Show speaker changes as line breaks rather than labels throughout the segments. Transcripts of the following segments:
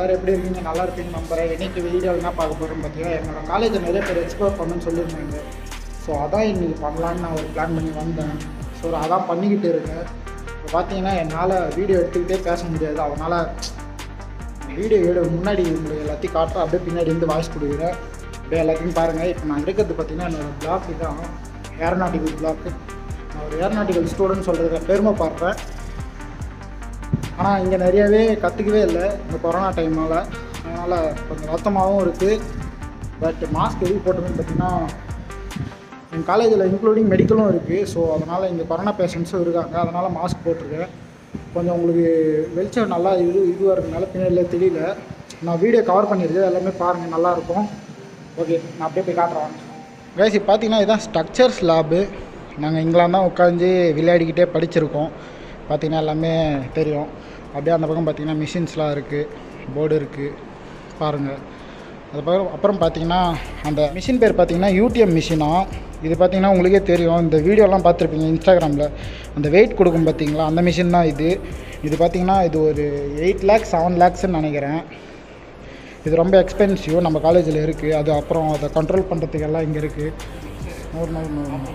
எல்லோரும் எப்படி இருக்கீங்க நல்லா இருப்பீங்க நம்புறேன் இன்னைக்கு வீடியோ என்ன பார்க்க போகிறோம் பார்த்தீங்கன்னா என்னோட காலேஜை நிறைய பேர் எக்ஸ்ப்ளோர் பண்ணணும்னு சொல்லியிருந்தாங்க ஸோ அதான் இன்னைக்கு பண்ணலான்னு நான் ஒரு பிளான் பண்ணி வந்தேன் ஸோ அதான் பண்ணிக்கிட்டு இருக்கேன் இப்போ பார்த்தீங்கன்னா என்னால் வீடியோ எடுத்துக்கிட்டே பேச முடியாது அதனால் வீடியோ எடு முன்னாடி உங்களுக்கு எல்லாத்தையும் காட்டுறேன் அப்படியே பின்னாடி இருந்து வாய்ஸ் கொடுக்குறேன் அப்படியே எல்லாத்தையும் பாருங்கள் இப்போ நான் இருக்கிறது பார்த்தீங்கன்னா என்னோடய பிளாக் தான் ஏரோநாட்டிக்கல் பிளாக்கு நான் ஒரு ஏரோநாட்டிக்கல் ஸ்டூடெண்ட் சொல்கிறத பெருமை பார்ப்பேன் ஆனால் இங்கே நிறையவே கற்றுக்கவே இல்லை இந்த கொரோனா டைமால் அதனால் கொஞ்சம் வருத்தமாகவும் இருக்குது பட் மாஸ்க் எதுக்கு போட்டுருக்குன்னு பார்த்தீங்கன்னா என் காலேஜில் இன்க்ளூடிங் மெடிக்கலும் இருக்குது ஸோ அதனால் இங்கே கொரோனா பேஷண்ட்ஸும் இருக்காங்க அதனால் மாஸ்க் போட்டிருக்கேன் கொஞ்சம் உங்களுக்கு வெளிச்சம் நல்லா இது இதுவாக இருக்கனால பின்னாடியில் தெரியல நான் வீடியோ கவர் பண்ணியிருக்கேன் எல்லாமே பாருங்கள் நல்லாயிருக்கும் ஓகே நான் அப்படியே போய் காட்டுறேன் கைஸ் இப்போ பார்த்தீங்கன்னா இதுதான் ஸ்ட்ரக்சர்ஸ் லேபு நாங்கள் இங்கெல்லாம் தான் உட்காந்து விளையாடிக்கிட்டே படிச்சிருக்கோம் பார்த்தீங்கன்னா எல்லாமே தெரியும் அப்படியே அந்த பக்கம் பார்த்தீங்கன்னா மிஷின்ஸ்லாம் இருக்குது போர்டு இருக்குது பாருங்கள் அது பக்கம் அப்புறம் பார்த்தீங்கன்னா அந்த மிஷின் பேர் பார்த்தீங்கன்னா யூடிஎம் மிஷினா இது பார்த்தீங்கன்னா உங்களுக்கே தெரியும் இந்த வீடியோலாம் பார்த்துருப்பீங்க இன்ஸ்டாகிராமில் அந்த வெயிட் கொடுக்கும் பார்த்தீங்களா அந்த மிஷின் தான் இது இது பார்த்தீங்கன்னா இது ஒரு எயிட் லேக்ஸ் செவன் லேக்ஸ்ன்னு நினைக்கிறேன் இது ரொம்ப எக்ஸ்பென்சிவ் நம்ம காலேஜில் இருக்குது அது அப்புறம் அதை கண்ட்ரோல் பண்ணுறதுக்கு எல்லாம் இங்கே இருக்குது நூறு நூறு நூறு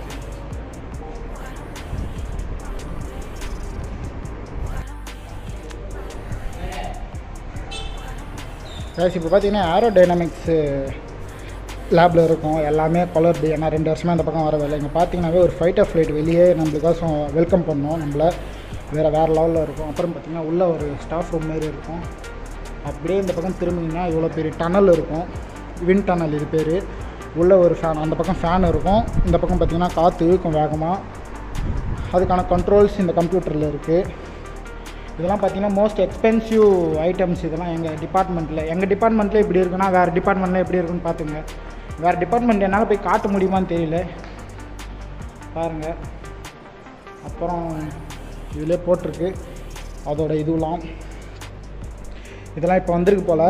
கேஸ் இப்போ பார்த்தீங்கன்னா ஏரோ டைனாமிக்ஸு லேபில் இருக்கும் எல்லாமே கலர்டு ஏன்னா ரெண்டு வருஷமாக இந்த பக்கம் வரவே இல்லை இங்கே பார்த்தீங்கன்னாவே ஒரு ஃபைட்டர் ஃப்ளைட் வெளியே நம்மளுக்காசும் வெல்கம் பண்ணோம் நம்மளை வேறு வேறு லெவலில் இருக்கும் அப்புறம் பார்த்தீங்கன்னா உள்ளே ஒரு ஸ்டாஃப் ரூம் மாரி இருக்கும் அப்படியே இந்த பக்கம் திரும்பிங்கன்னா இவ்வளோ பெரிய டனல் இருக்கும் வின் டனல் இது பேர் உள்ளே ஒரு ஃபேன் அந்த பக்கம் ஃபேன் இருக்கும் இந்த பக்கம் பார்த்தீங்கன்னா காற்று இழுக்கும் வேகமாக அதுக்கான கண்ட்ரோல்ஸ் இந்த கம்ப்யூட்டரில் இருக்குது இதெல்லாம் பார்த்தீங்கன்னா மோஸ்ட் எக்ஸ்பென்சிவ் ஐட்டம்ஸ் இதெல்லாம் எங்கள் டிபார்ட்மெண்ட்டில் எங்கள் டிபார்ட்மெண்ட்டில் இப்படி இருக்குன்னா வேறு டிபார்ட்மெண்ட்டில் எப்படி இருக்குன்னு பார்த்துங்க வேறு டிபார்ட்மெண்ட் என்னால் போய் காட்ட முடியுமான்னு தெரியல பாருங்கள் அப்புறம் இதிலே போட்டிருக்கு அதோட இதுவெலாம் இதெல்லாம் இப்போ வந்திருக்கு போல்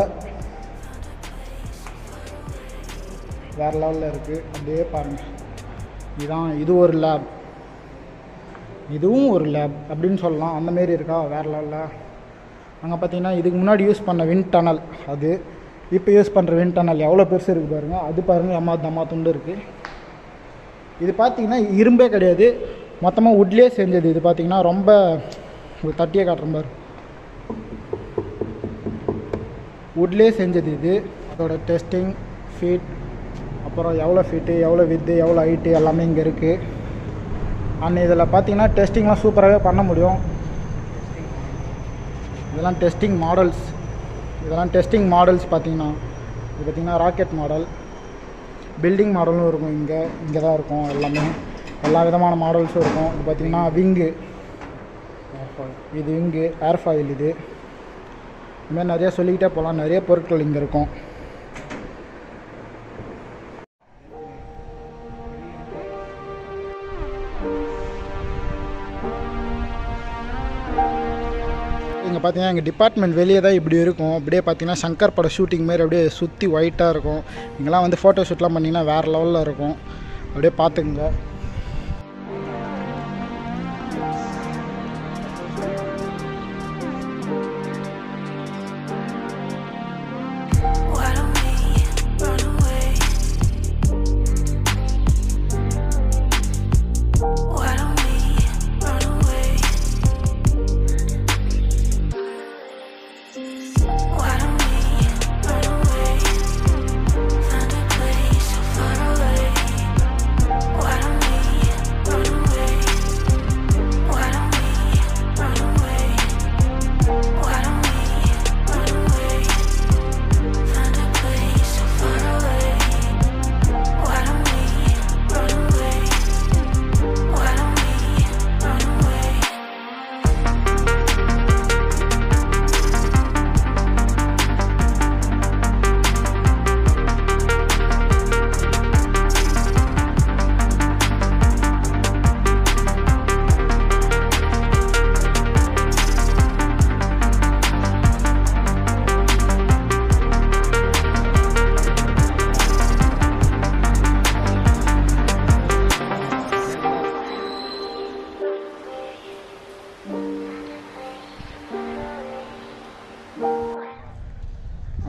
வேறு லெவலில் இருக்குது அப்படியே பாருங்கள் இதுதான் இது ஒரு லேப் இதுவும் ஒரு லேப் அப்படின்னு சொல்லலாம் அந்த மாரி இருக்கா வேறு லெவலில் அங்கே பார்த்தீங்கன்னா இதுக்கு முன்னாடி யூஸ் பண்ண வின் டனல் அது இப்போ யூஸ் பண்ணுற வின் டனல் எவ்வளோ பெருசு இருக்குது பாருங்கள் அது பாருங்கள் அம்மா தம்மா துண்டு இருக்குது இது பார்த்தீங்கன்னா இரும்பே கிடையாது மொத்தமாக உட்லேயே செஞ்சது இது பார்த்தீங்கன்னா ரொம்ப ஒரு தட்டியே காட்டுற பாரு உட்லேயே செஞ்சது இது அதோட டெஸ்டிங் ஃபீட் அப்புறம் எவ்வளோ ஃபீட்டு எவ்வளோ வித்து எவ்வளோ ஹைட்டு எல்லாமே இங்கே இருக்குது அண்ட் இதில் பார்த்தீங்கன்னா டெஸ்டிங்லாம் சூப்பராகவே பண்ண முடியும் இதெல்லாம் டெஸ்டிங் மாடல்ஸ் இதெல்லாம் டெஸ்டிங் மாடல்ஸ் பார்த்தீங்கன்னா இது பார்த்தீங்கன்னா ராக்கெட் மாடல் பில்டிங் மாடலும் இருக்கும் இங்கே இங்கே தான் இருக்கும் எல்லாமே எல்லா விதமான மாடல்ஸும் இருக்கும் இது பார்த்தீங்கன்னா விங்கு இது விங்கு ஏர்ஃபாயில் இது இதுமாதிரி நிறைய சொல்லிக்கிட்டே போகலாம் நிறைய பொருட்கள் இங்கே இருக்கும் இங்கே பார்த்தீங்கன்னா எங்கள் டிபார்ட்மெண்ட் வெளியே தான் இப்படி இருக்கும் அப்படியே பார்த்தீங்கன்னா சங்கர் பட ஷூட்டிங் மாதிரி அப்படியே சுற்றி ஒயிட்டாக இருக்கும் இங்கெல்லாம் வந்து ஃபோட்டோ ஷூட்லாம் பண்ணிங்கன்னா வேறு லெவலில் இருக்கும் அப்படியே பார்த்துக்குங்க
Why don't we run away? Why don't we run away? Why don't we run away? Find a place so far away. Why don't we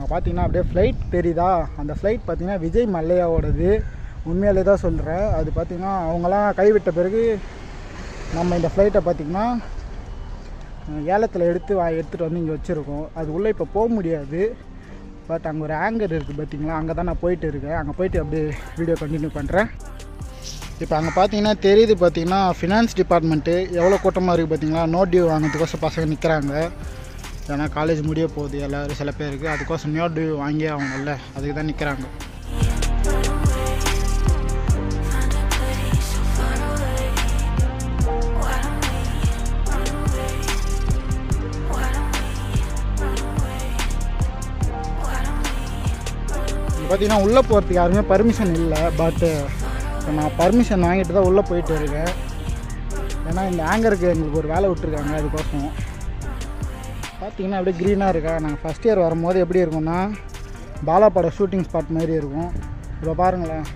அங்கே பார்த்தீங்கன்னா அப்படியே ஃப்ளைட் தெரியுதா அந்த ஃப்ளைட் பார்த்தீங்கன்னா விஜய் மல்லையாவோடது உண்மையாலே தான் சொல்கிறேன் அது பார்த்தீங்கன்னா அவங்களாம் கைவிட்ட பிறகு நம்ம இந்த ஃப்ளைட்டை பார்த்திங்கன்னா ஏலத்தில் எடுத்து வா எடுத்துகிட்டு வந்து இங்கே வச்சுருக்கோம் அது உள்ளே இப்போ போக முடியாது பட் அங்கே ஒரு ஆங்கர் இருக்குது பார்த்தீங்களா அங்கே தான் நான் போயிட்டு இருக்கேன் அங்கே போயிட்டு அப்படியே வீடியோ கண்டினியூ பண்ணுறேன் இப்போ அங்கே பார்த்தீங்கன்னா தெரியுது பார்த்தீங்கன்னா ஃபினான்ஸ் டிபார்ட்மெண்ட்டு எவ்வளோ கூட்டமாக இருக்குது பார்த்தீங்களா நோட் டியூ வாங்கிறதுக்கோசம் பசங்க நிற்கிறாங்க ஏன்னா காலேஜ் முடிய போகுது எல்லோரும் சில பேருக்கு அதுக்கோசம் நோட் டியூ வாங்கி அவங்கள்ல அதுக்கு தான் நிற்கிறாங்க இங்க பார்த்தீங்கன்னா உள்ளே போகிறதுக்கு யாருமே பர்மிஷன் இல்லை பட்டு நான் பர்மிஷன் வாங்கிட்டு தான் உள்ளே போயிட்டு இருக்கேன் ஏன்னா இந்த ஆங்கருக்கு எங்களுக்கு ஒரு வேலை விட்டுருக்காங்க அதுக்கோசம் பார்த்தீங்கன்னா அப்படியே க்ரீனாக இருக்கா நாங்கள் ஃபஸ்ட் இயர் வரும்போது எப்படி இருக்கும்னா பாலா பட ஷூட்டிங் ஸ்பாட் மாதிரி இருக்கும் இப்போ பாருங்களேன்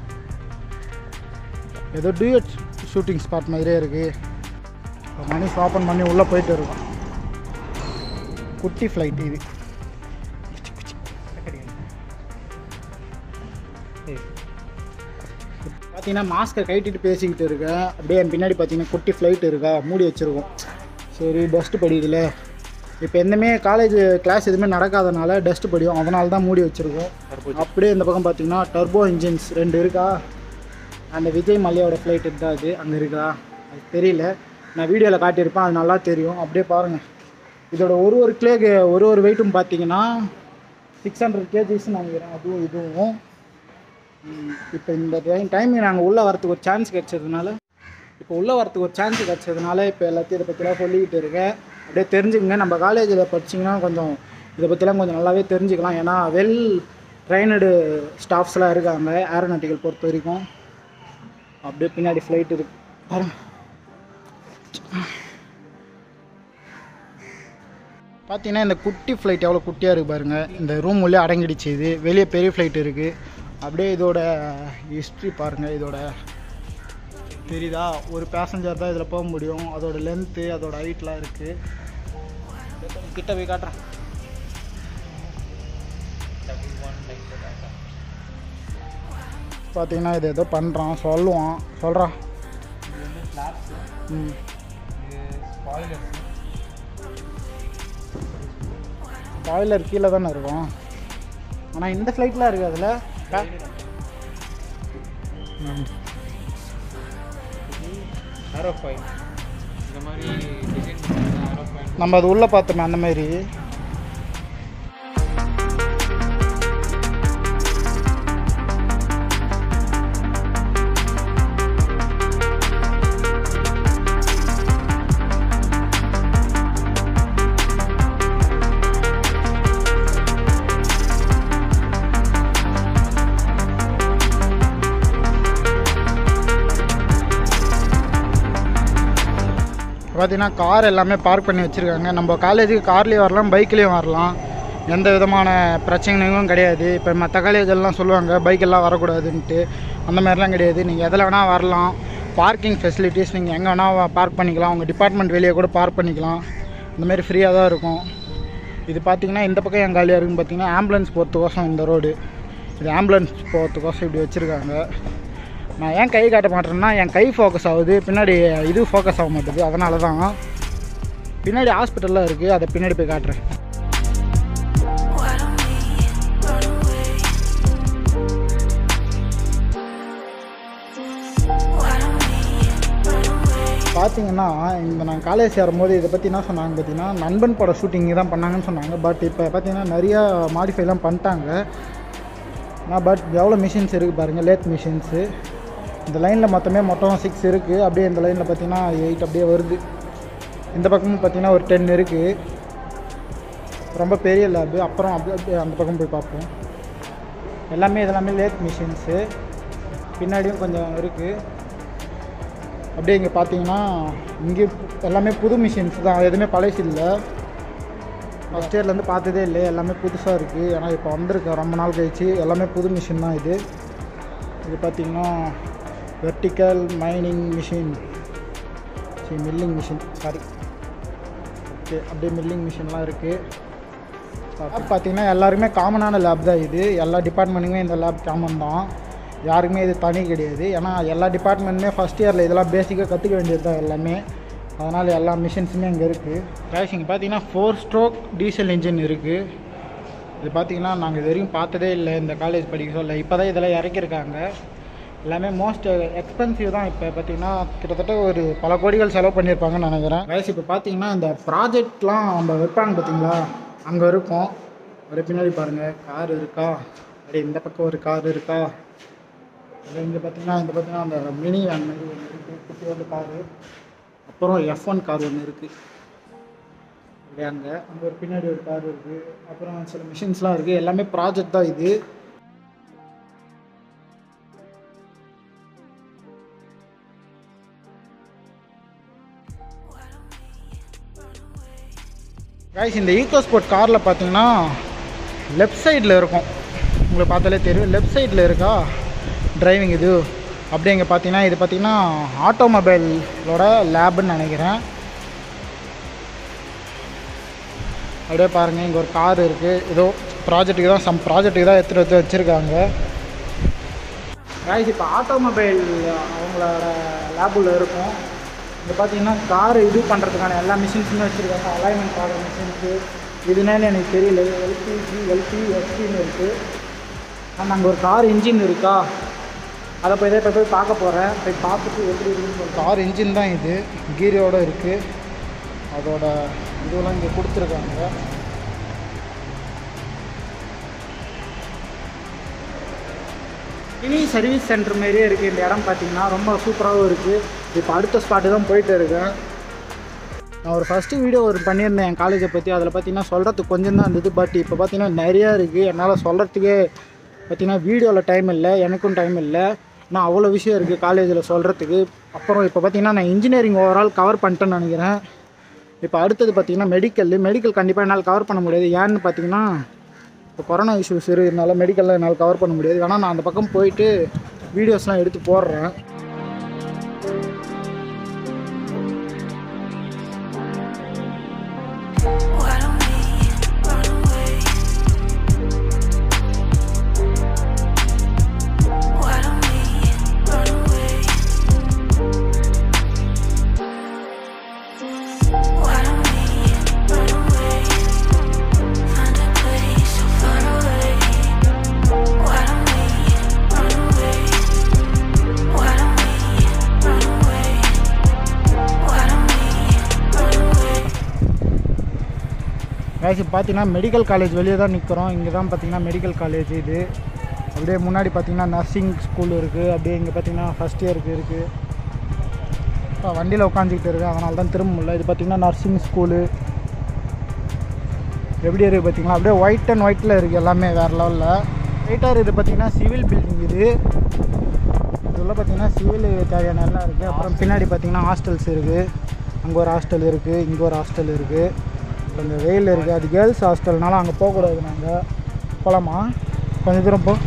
ஏதோ டியூட் ஷூட்டிங் ஸ்பாட் மாதிரியே இருக்குது மணி ஓப்பன் பண்ணி உள்ளே போயிட்டு இருக்கோம் குட்டி ஃப்ளைட் இது பார்த்தீங்கன்னா மாஸ்க்கை கட்டிட்டு பேசிக்கிட்டு இருக்கேன் அப்படியே என் பின்னாடி பார்த்தீங்கன்னா குட்டி ஃப்ளைட் இருக்கா மூடி வச்சுருக்கோம் சரி டஸ்ட்டு படியுதுல இப்போ எந்தமே காலேஜ் கிளாஸ் எதுவுமே நடக்காதனால டஸ்ட்டு படியும் அதனால தான் மூடி வச்சுருக்கோம் அப்படியே இந்த பக்கம் பார்த்தீங்கன்னா டர்போ இன்ஜின்ஸ் ரெண்டு இருக்கா அந்த விஜய் மல்லையோட ஃப்ளைட் இருந்தால் அது அங்கே இருக்கா அது தெரியல நான் வீடியோவில் காட்டியிருப்பேன் அது நல்லா தெரியும் அப்படியே பாருங்கள் இதோட ஒரு ஒரு கிளேக்கு ஒரு ஒரு வெயிட்டும் பார்த்தீங்கன்னா சிக்ஸ் ஹண்ட்ரட் கேஜிஸ் நினைக்கிறேன் அதுவும் இதுவும் இப்போ இந்த டைம் டைமிங் நாங்கள் உள்ளே வரத்துக்கு ஒரு சான்ஸ் கிடைச்சதுனால இப்போ உள்ளே வரத்துக்கு ஒரு சான்ஸ் கிடைச்சதுனால இப்போ எல்லாத்தையும் இதை பற்றிலாம் சொல்லிக்கிட்டு இருக்கேன் அப்படியே தெரிஞ்சுக்கங்க நம்ம காலேஜில் படிச்சிங்கன்னா கொஞ்சம் இதை பற்றிலாம் கொஞ்சம் நல்லாவே தெரிஞ்சுக்கலாம் ஏன்னா வெல் ட்ரைனடு ஸ்டாஃப்ஸ்லாம் இருக்காங்க ஏரோநாட்டிக்கல் பொறுத்த வரைக்கும் அப்படியே பின்னாடி ஃப்ளைட் இருக்கு பாருங்க பார்த்தீங்கன்னா இந்த குட்டி ஃப்ளைட் எவ்வளோ குட்டியாக இருக்குது பாருங்கள் இந்த ரூம் உள்ளே அடங்கிடுச்சு இது வெளியே பெரிய ஃப்ளைட் இருக்குது அப்படியே இதோட ஹிஸ்ட்ரி பாருங்கள் இதோட தெரியுதா ஒரு பேசஞ்சர் தான் இதில் போக முடியும் அதோட லென்த்து அதோட ஹைட்லாம் இருக்குது கிட்ட போய் காட்டுறேன் பார்த்தீங்கன்னா இது ஏதோ பண்ணுறான் சொல்லுவான் சொல்கிறான் ம் பாய்லர் கீழே தானே இருக்கும் ஆனால் இந்த ஃப்ளைட்லாம் இருக்குது அதில்
ஏரோஃபைன் இந்த மாதிரி டிசைன் பண்ணுறது ஏரோஃபைன்
நம்ம அது உள்ளே பார்த்தோமே அந்த மாதிரி பார்த்தீங்கன்னா கார் எல்லாமே பார்க் பண்ணி வச்சுருக்காங்க நம்ம காலேஜுக்கு கார்லேயும் வரலாம் பைக்லேயும் வரலாம் எந்த விதமான பிரச்சனையும் கிடையாது இப்போ மற்ற காலேஜெல்லாம் சொல்லுவாங்க பைக்கெல்லாம் வரக்கூடாதுன்ட்டு அந்த மாதிரிலாம் கிடையாது நீங்கள் எதில் வேணால் வரலாம் பார்க்கிங் ஃபெசிலிட்டிஸ் நீங்கள் எங்கே வேணால் பார்க் பண்ணிக்கலாம் உங்கள் டிபார்ட்மெண்ட் வெளியே கூட பார்க் பண்ணிக்கலாம் இந்த மாதிரி ஃப்ரீயாக தான் இருக்கும் இது பார்த்தீங்கன்னா இந்த பக்கம் என் காலியாக இருக்குன்னு பார்த்தீங்கன்னா ஆம்புலன்ஸ் போகிறதுக்கோசம் இந்த ரோடு இது ஆம்புலன்ஸ் போகிறதுக்கோசம் இப்படி வச்சுருக்காங்க நான் ஏன் கை காட்ட மாட்டேன்னா என் கை ஃபோக்கஸ் ஆகுது பின்னாடி இது ஃபோக்கஸ் ஆக மாட்டேது அதனால தான் பின்னாடி ஹாஸ்பிட்டல்லாம் இருக்குது அதை பின்னாடி போய் காட்டுறேன்
Why don't we run away? Why don't we run away?
பார்த்தீங்கன்னா இந்த நான் காலேஜ் சேரும்போது இதை பற்றி என்ன சொன்னாங்க பார்த்தீங்கன்னா நண்பன் பட ஷூட்டிங் தான் பண்ணாங்கன்னு சொன்னாங்க பட் இப்போ பார்த்தீங்கன்னா நிறையா மாடிஃபைலாம் பண்ணிட்டாங்க ஆனால் பட் எவ்வளோ மிஷின்ஸ் இருக்குது பாருங்கள் லேத் மிஷின்ஸு இந்த லைனில் மொத்தமே மொத்தம் சிக்ஸ் இருக்குது அப்படியே இந்த லைனில் பார்த்தீங்கன்னா எயிட் அப்படியே வருது இந்த பக்கமும் பார்த்தீங்கன்னா ஒரு டென் இருக்குது ரொம்ப பெரிய லேபு அப்புறம் அப்படியே அப்படியே அந்த பக்கம் போய் பார்ப்போம் எல்லாமே இதெல்லாமே லேத் மிஷின்ஸு பின்னாடியும் கொஞ்சம் இருக்குது அப்படியே இங்கே பார்த்தீங்கன்னா இங்கே எல்லாமே புது மிஷின்ஸ் தான் எதுவுமே பழசு இல்லை ஃபஸ்ட் இயர்லேருந்து பார்த்ததே இல்லை எல்லாமே புதுசாக இருக்குது ஏன்னா இப்போ வந்திருக்கு ரொம்ப நாள் கழிச்சு எல்லாமே புது மிஷின் தான் இது இது பார்த்தீங்கன்னா வெர்டிக்கல் மைனிங் மிஷின் சரி மில்லிங் மிஷின் சாரி ஓகே அப்படியே மில்லிங் மிஷின்லாம் இருக்குது லேப் பார்த்தீங்கன்னா எல்லாருமே காமனான லேப் தான் இது எல்லா டிபார்ட்மெண்ட்டுமே இந்த லேப் காமன் தான் யாருக்குமே இது தனி கிடையாது ஏன்னா எல்லா டிபார்ட்மெண்ட்டுமே ஃபஸ்ட் இயரில் இதெல்லாம் பேசிக்காக கற்றுக்க வேண்டியது தான் எல்லாமே அதனால் எல்லா மிஷின்ஸுமே இங்கே இருக்குது கேஷ் இங்கே பார்த்தீங்கன்னா ஃபோர் ஸ்ட்ரோக் டீசல் இன்ஜின் இருக்குது இது பார்த்தீங்கன்னா நாங்கள் இது வரைக்கும் பார்த்ததே இல்லை இந்த காலேஜ் படிக்க சொல்ல இப்போ தான் இதெல்லாம் இறக்கியிருக்காங்க எல்லாமே மோஸ்ட் எக்ஸ்பென்சிவ் தான் இப்போ பார்த்தீங்கன்னா கிட்டத்தட்ட ஒரு பல கோடிகள் செலவு பண்ணியிருப்பாங்கன்னு நினைக்கிறேன் வயசு இப்போ பார்த்தீங்கன்னா இந்த ப்ராஜெக்ட்லாம் நம்ம வைப்பாங்க பார்த்தீங்களா அங்கே இருக்கும் ஒரு பின்னாடி பாருங்கள் கார் இருக்கா அப்படியே இந்த பக்கம் ஒரு கார் இருக்கா அது இங்கே பார்த்தீங்கன்னா இந்த பார்த்தீங்கன்னா அந்த மினி வேன் மாதிரி ஒன்று இருக்குது குட்டியோட காரு அப்புறம் எஃப் ஒன் கார் ஒன்று இருக்குது அப்படியே அங்கே அங்கே ஒரு பின்னாடி ஒரு கார் இருக்குது அப்புறம் சில மிஷின்ஸ்லாம் இருக்குது எல்லாமே ப்ராஜெக்ட் தான் இது கைஸ் இந்த ஈகோ ஸ்போர்ட் காரில் பார்த்தீங்கன்னா லெஃப்ட் சைடில் இருக்கும் உங்களுக்கு பார்த்தாலே தெரியும் லெஃப்ட் சைடில் இருக்கா டிரைவிங் இது அப்படியே இங்கே பார்த்தீங்கன்னா இது பார்த்தீங்கன்னா ஆட்டோமொபைலோட லேபுன்னு நினைக்கிறேன் அப்படியே பாருங்கள் இங்கே ஒரு கார் இருக்குது ஏதோ ப்ராஜெக்ட்டுக்கு தான் சம் ப்ராஜெக்ட்டுக்கு தான் எடுத்துகிட்டு வந்து வச்சுருக்காங்க கைஸ் இப்போ ஆட்டோமொபைல் அவங்களோட லேபில் இருக்கும் இங்கே பார்த்தீங்கன்னா கார் இது பண்ணுறதுக்கான எல்லா மிஷின்ஸுமே வச்சுருக்காங்க அலைன்மெண்ட் ஆகிற மிஷின்ஸு இதுனால எனக்கு தெரியல எல்பிஜி எல்பி எஸ்பின்னு இருக்குது ஆனால் அங்கே ஒரு கார் இன்ஜின் இருக்கா அதை போய் இதை போய் பார்க்க போகிறேன் போய் பார்த்துட்டு எப்படி இருக்குன்னு சொல்லி கார் இன்ஜின் தான் இது கீரோடு இருக்குது அதோட இதுவெல்லாம் இங்கே கொடுத்துருக்காங்க மினி சர்வீஸ் சென்டர் மாதிரியே இருக்குது இந்த இடம் பார்த்தீங்கன்னா ரொம்ப சூப்பராகவும் இருக்குது இப்போ அடுத்த ஸ்பாட்டு தான் போயிட்டு இருக்கேன் நான் ஒரு ஃபஸ்ட்டு வீடியோ ஒரு பண்ணியிருந்தேன் என் காலேஜை பற்றி அதில் பார்த்தீங்கன்னா சொல்கிறதுக்கு கொஞ்சம் தான் இருந்தது பட் இப்போ பார்த்தீங்கன்னா நிறையா இருக்குது என்னால் சொல்கிறதுக்கே பார்த்தீங்கன்னா வீடியோவில் டைம் இல்லை எனக்கும் டைம் இல்லை நான் அவ்வளோ விஷயம் இருக்குது காலேஜில் சொல்கிறதுக்கு அப்புறம் இப்போ பார்த்தீங்கன்னா நான் இன்ஜினியரிங் ஓவரால் கவர் பண்ணிட்டேன்னு நினைக்கிறேன் இப்போ அடுத்தது பார்த்தீங்கன்னா மெடிக்கல் மெடிக்கல் கண்டிப்பாக என்னால் கவர் பண்ண முடியாது ஏன்னு பார்த்தீங்கன்னா இப்போ கொரோனா இஷ்யூஸ் இருக்கிறதுனால மெடிக்கலில் என்னால் கவர் பண்ண முடியாது வேணால் நான் அந்த பக்கம் போயிட்டு வீடியோஸ்லாம் எடுத்து போடுறேன்
Why don't we run away? Why don't we run away? Why don't we run away? Find a place so far away. Why don't we run away? Why don't we run away? Why don't we run away?
guys இப்போ பார்த்தீங்கன்னா medical college வெளியே தான் நிற்கிறோம் இங்கே தான் பார்த்தீங்கன்னா medical college இது அப்படியே முன்னாடி பார்த்தீங்கன்னா நர்சிங் ஸ்கூல் இருக்குது அப்படியே இங்கே பார்த்தீங்கன்னா ஃபஸ்ட் இயருக்கு இருக்குது இப்போ வண்டியில் உட்காந்துக்கிட்டு இருக்கேன் அதனால தான் திரும்ப முடியல இது பார்த்தீங்கன்னா நர்சிங் ஸ்கூலு எப்படி இருக்குது பார்த்தீங்களா அப்படியே ஒயிட் அண்ட் ஒயிட்டில் இருக்குது எல்லாமே வேறு லெவலில் ஒயிட்டாக இது பார்த்தீங்கன்னா சிவில் பில்டிங் இது இதுள்ள பார்த்தீங்கன்னா சிவில் தேவையான எல்லாம் இருக்குது அப்புறம் பின்னாடி பார்த்தீங்கன்னா ஹாஸ்டல்ஸ் இருக்குது அங்கே ஒரு ஹாஸ்டல் இருக்குது இங்கே ஒரு ஹாஸ்டல் இருக்குது அப்புறம் இந்த வெயில் இருக்குது அது கேர்ள்ஸ் ஹாஸ்டல்னால அங்கே போகக்கூடாது நாங்கள் போகலாமா கொஞ்சம் தூரம் போ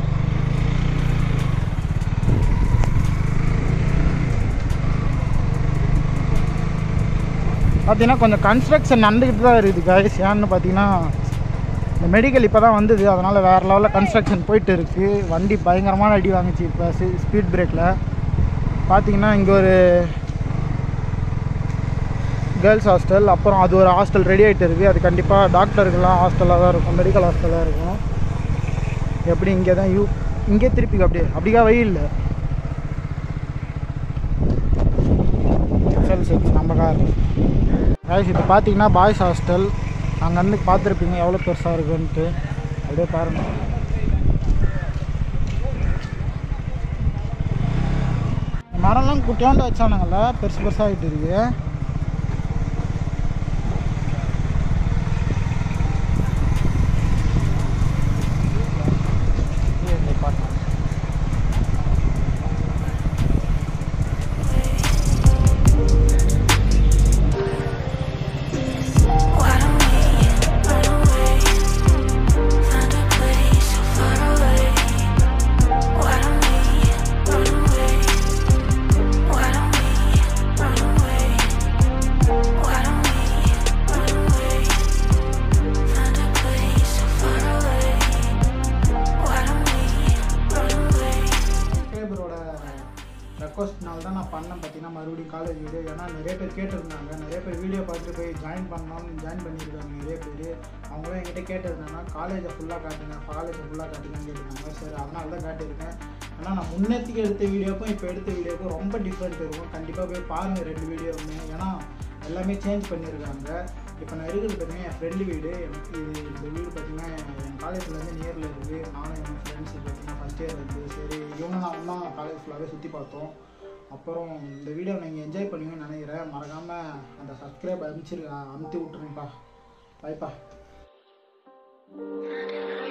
பார்த்தீங்கன்னா கொஞ்சம் கன்ஸ்ட்ரக்ஷன் நடந்துக்கிட்டு தான் இருக்குது guys ஏன்னு பார்த்தீங்கன்னா இந்த மெடிக்கல் இப்போ தான் வந்தது அதனால் வேறு லெவலில் கன்ஸ்ட்ரக்ஷன் போயிட்டு இருக்குது வண்டி பயங்கரமான அடி வாங்குச்சு இப்போ ஸ்பீட் பிரேக்கில் பார்த்தீங்கன்னா இங்கே ஒரு கேர்ள்ஸ் ஹாஸ்டல் அப்புறம் அது ஒரு ஹாஸ்டல் ரெடி ஆகிட்டு இருக்குது அது கண்டிப்பாக டாக்டருக்கெல்லாம் ஹாஸ்டலாக தான் இருக்கும் மெடிக்கல் ஹாஸ்டலாக இருக்கும் எப்படி இங்கே தான் யூ இங்கே திருப்பி அப்படியே அப்படிக்கா வழி இல்லை சரி சரி நம்ம கார் guys இது பார்த்தீங்கன்னா பாய்ஸ் ஹாஸ்டல் அங்கேருந்து பார்த்துருப்பீங்க எவ்வளோ பெருசாக இருக்குன்ட்டு அப்படியே பாருங்கள் மரம்லாம் குட்டியாண்டு வச்சானுங்கள பெருசு பெருசாகிட்டு இருக்கு
Why don't we run away? Find a place so far away. Why don't we run away? Why don't we run away?
தான் நான் பண்ணேன் பார்த்தீங்கன்னா மறுபடியும் காலேஜ் வீடியோ ஏன்னா நிறைய பேர் கேட்டிருந்தாங்க நிறைய பேர் வீடியோ பார்த்துட்டு போய் ஜாயின் பண்ணணும்னு ஜாயின் பண்ணியிருக்காங்க நிறைய பேர் அவங்களும் என்கிட்ட கேட்டிருந்தாங்கன்னா காலேஜை ஃபுல்லாக காட்டுங்க காலேஜை ஃபுல்லாக காட்டுங்கன்னு கேட்டிருந்தாங்க சரி அதனால தான் காட்டியிருக்கேன் ஆனால் நான் முன்னேற்றுக்கு எடுத்த வீடியோக்கும் இப்போ எடுத்த வீடியோக்கும் ரொம்ப டிஃப்ரெண்ட் இருக்கும் கண்டிப்பாக போய் பாருங்கள் ரெண்டு வீடியோவுமே ஏன்னா எல்லாமே சேஞ்ச் பண்ணியிருக்காங்க இப்போ நான் இருக்கிறது பார்த்தீங்கன்னா என் ஃப்ரெண்டு வீடு எனக்கு இது இந்த வீடு பார்த்தீங்கன்னா என் காலேஜ்லேருந்து நியரில் இருக்குது நானும் என் ஃப்ரெண்ட்ஸ் பார்த்தீங்கன்னா ஃபஸ்ட் இயர் இருக்குது சரி இவனும் நான் தான் காலேஜ் ஃபுல்லாகவே சுற்றி பார்த்தோம் அப்புறம் இந்த வீடியோ நீங்கள் என்ஜாய் பண்ணுவீங்கன்னு நினைக்கிறேன் மறக்காமல் அந்த சப்ஸ்கிரைப் அனுப்பிச்சிரு அமுத்தி விட்ருங்கப்பா பாய்ப்பா
Find a